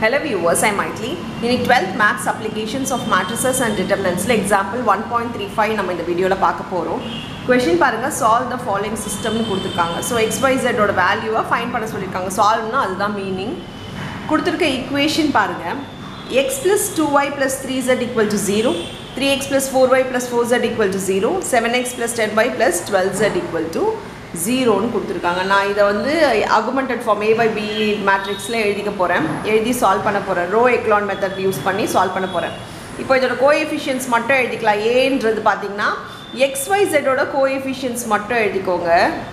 Hello viewers, I'm Maitli. இன்னைக்கு 12th maths applications of matrices and determinants example 1.35 நம்ம இந்த வீடியோவில் பார்க்க போகிறோம் கொஷின் பாருங்கள் சால்வ் த ஃபாலோயிங் சிஸ்டம்னு கொடுத்துருக்காங்க ஸோ எக்ஸ்வைசட்டோட வேல்யூவை ஃபைன் பண்ண சொல்லியிருக்காங்க சால்வ்னா அதுதான் மீனிங் கொடுத்துருக்க ஈக்குவேஷன் பாருங்கள் X plus two Y plus three Z equal to zero three X plus four Y plus four Z equal to zero seven X plus ten Y plus twelve Z equal to ஜீரோன்னு கொடுத்துருக்காங்க நான் இதை வந்து augmented form A by B மேட்ரிக்ஸில் எழுதிக்க போகிறேன் எழுதி solve பண்ண போகிறேன் ரோ எக்லான் மெத்தட் யூஸ் பண்ணி சால்வ் பண்ண போகிறேன் இப்போ இதோட கோஎஃபிஷியன்ஸ் மட்டும் எழுதிக்கலாம் ஏன்றது பார்த்தீங்கன்னா எக்ஸ்ஒய் ஜெட்டோட கோஎஃபிஷியன்ஸ் மட்டும் எழுதிக்கோங்க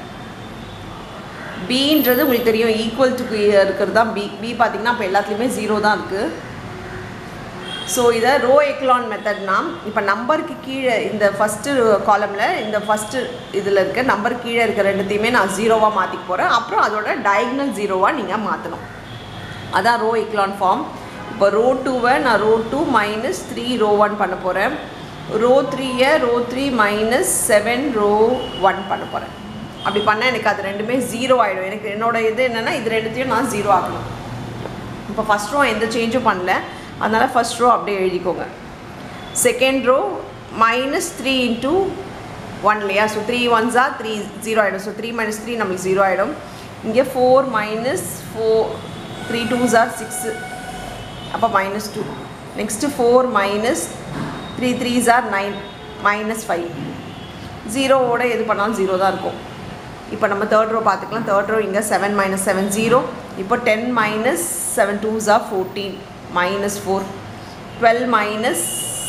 பின்றது உங்களுக்கு தெரியும் ஈக்குவல் டு இருக்கிறது தான் பி பி பார்த்தீங்கன்னா இப்போ எல்லாத்துலேயுமே ஜீரோ தான் இருக்குது ஸோ இதை ரோ எக்லான் மெத்தட்னா இப்போ நம்பருக்கு கீழே இந்த ஃபஸ்ட்டு காலமில் இந்த ஃபஸ்ட்டு இதில் இருக்க நம்பர் கீழே இருக்க ரெண்டுத்தையுமே நான் ஜீரோவாக மாற்றிக்க போகிறேன் அப்புறம் அதோட டயக்னல் ஜீரோவாக நீங்கள் மாற்றணும் அதான் ரோ எக்லான் ஃபார்ம் இப்போ ரோ டூவை நான் row two minus three row one பண்ண போகிறேன் ரோ த்ரீயை row three minus seven row one பண்ண போகிறேன் அப்படி பண்ணால் எனக்கு அது ரெண்டுமே ஜீரோ ஆகிடும் எனக்கு என்னோட இது என்னென்னா இது ரெண்டுத்தையும் நான் ஜீரோ ஆகணும் இப்போ ஃபஸ்ட் ரோ எந்த சேஞ்சும் பண்ணல அதனால் ஃபஸ்ட் ரோ அப்படியே எழுதிக்கோங்க second row minus three into one இல்லையா ஸோ த்ரீ ஒன்ஸா த்ரீ ஜீரோ ஆகிடும் ஸோ த்ரீ மைனஸ் த்ரீ நம்மளுக்கு ஜீரோ ஆகிடும் இங்கே four minus four three twos are six அப்போ minus two next four minus three threes are nine minus five ஜீரோவோட எது பண்ணாலும் ஜீரோ தான் இருக்கும் இப்போ நம்ம தேர்ட் ரோ பார்த்துக்கலாம் தேர்ட் ரோ இங்கே செவன் மைனஸ் செவன் ஜீரோ இப்போ ten minus seven twos are fourteen minus 4 12 minus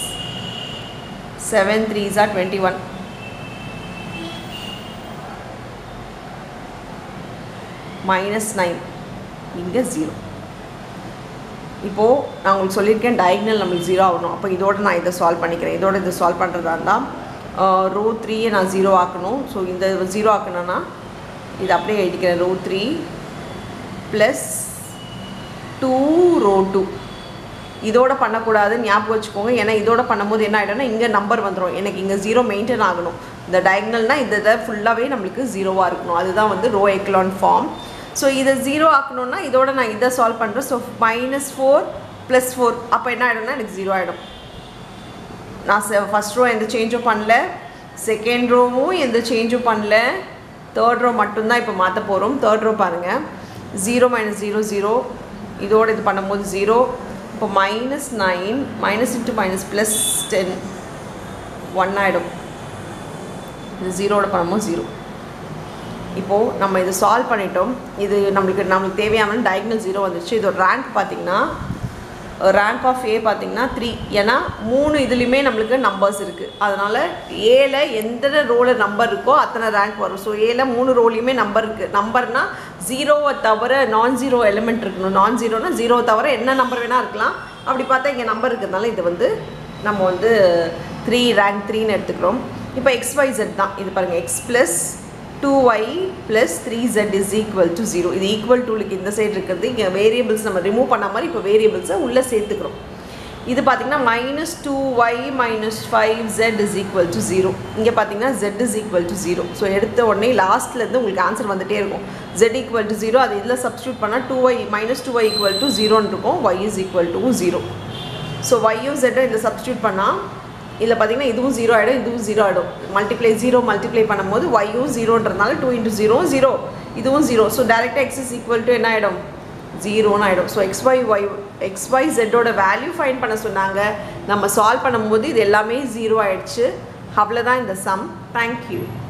7 3s are 21 minus 9 இங்கே 0 இப்போது நான் உங்களுக்கு சொல்லியிருக்கேன் டயக்னல் நம்மளுக்கு ஜீரோ ஆகணும் அப்போ இதோட நான் இதை சால்வ் பண்ணிக்கிறேன் இதோட இதை சால்வ் பண்ணுறதா இருந்தால் ரோ த்ரீயை நான் ஜீரோ ஆக்கணும் ஸோ இந்த ஜீரோ ஆக்கணும்னா இது அப்படியே எழுதிக்கிறேன் row three plus two row two இதோட பண்ணக்கூடாது ஞாபகம் வச்சுக்கோங்க ஏன்னா இதோட பண்ணும்போது என்ன ஆகிடும்னா இங்கே நம்பர் வந்துடும் எனக்கு இங்கே ஜீரோ மெயின்டைன் ஆகணும் இந்த டயக்னல்னால் இந்த இதை ஃபுல்லாகவே நம்மளுக்கு ஜீரோவாக இருக்கணும் அதுதான் வந்து ரோ எக்லான் ஃபார்ம் ஸோ இதை ஜீரோ ஆக்கணும்னா இதோட நான் இதை சால்வ் பண்ணுறேன் so minus four plus four அப்போ என்ன ஆகிடும்னா எனக்கு ஜீரோ ஆகிடும் நான் ஃபஸ்ட் ரோ எந்த சேஞ்சும் பண்ணல செகண்ட் ரோவும் எந்த சேஞ்சும் பண்ணல தேர்ட் ரோ மட்டும்தான் இப்போ மாற்ற போகிறோம் தேர்ட் ரோ பாருங்கள் ஜீரோ மைனஸ் ஜீரோ ஜீரோ இதோடு இது பண்ணும்போது ஜீரோ இப்போ minus nine minus into minus plus ten one ஆகிடும் இது ஜீரோட பண்ணும்போது ஜீரோ இப்போது நம்ம இது சால்வ் பண்ணிட்டோம் இது நம்மளுக்கு நம்மளுக்கு தேவையான டயக்னல் ஜீரோ வந்துருச்சு இதோட ரேங்க் பார்த்திங்கன்னா ரேங்க் ஆஃப் ஏ பார்த்திங்கன்னா த்ரீ ஏன்னா மூணு இதுலேயுமே நம்மளுக்கு நம்பர்ஸ் இருக்குது அதனால் ஏல எந்த ரோவில் நம்பர் இருக்கோ அத்தனை ரேங்க் வரும் ஸோ ஏல மூணு ரோலையுமே நம்பர் இருக்குது நம்பர்னால் ஜீரோவை தவிர நான் ஜீரோ எலிமெண்ட் இருக்கணும் நான் ஜீரோனா ஜீரோ தவிர என்ன நம்பர் வேணால் இருக்கலாம் அப்படி பார்த்தா இங்கே நம்பர் இருக்கிறதுனால இது வந்து நம்ம வந்து த்ரீ ரேங்க் த்ரீன்னு எடுத்துக்கிறோம் இப்போ எக்ஸ் ஒய் ஜெட் தான் இது பாருங்கள் X plus two Y plus three Z is equal to zero இது ஈக்குவல் டூலுக்கு இந்த சைடு இருக்கிறது இங்கே வேரியபிள்ஸ் நம்ம ரிமூவ் பண்ண மாதிரி இப்போ வேரியபிள்ஸை உள்ளே சேர்த்துக்கிறோம் இது பார்த்திங்கன்னா minus two Y minus five Z is equal to zero இங்கே பார்த்தீங்கன்னா Z is equal to zero so எடுத்த உடனே லாஸ்ட்லேருந்து உங்களுக்கு ஆன்சர் வந்துகிட்டே இருக்கும் ஜெட் ஈக்குவல் டு ஜீரோ அது இதில் சப்ஸ்டியூட் பண்ணால் two Y minus two Y equal to ஜீரோன்னு இருக்கும் Y is equal to zero so ஒய்யும் ஜெட்டும் இதில் சப்ஸ்டியூட் பண்ணால் இதில் பார்த்தீங்கன்னா இதுவும் ஜீரோ ஆகிடும் இதுவும் ஜீரோ ஆகிடும் மல்டிப்ளை ஜீரோ மல்டிப்ளை பண்ணும்போது ஒய்யும் ஜீரோன்றதுனால டூ இன்ட்டு ஜீரோ ஜீரோ இதுவும் ஜீரோ ஸோ டேரெக்டாக எக்ஸ் இஸ் ஈக்குவல் டு என்ன ஆகிடும் ஜீரோன்னு ஆகிடும் so X Y Y X Y ஜெட்டோட வேல்யூ ஃபைன் பண்ண சொன்னாங்க நம்ம சால்வ் பண்ணும்போது இது எல்லாமே ஜீரோ ஆகிடுச்சு அவ்வளோதான் இந்த சம் தேங்க்யூ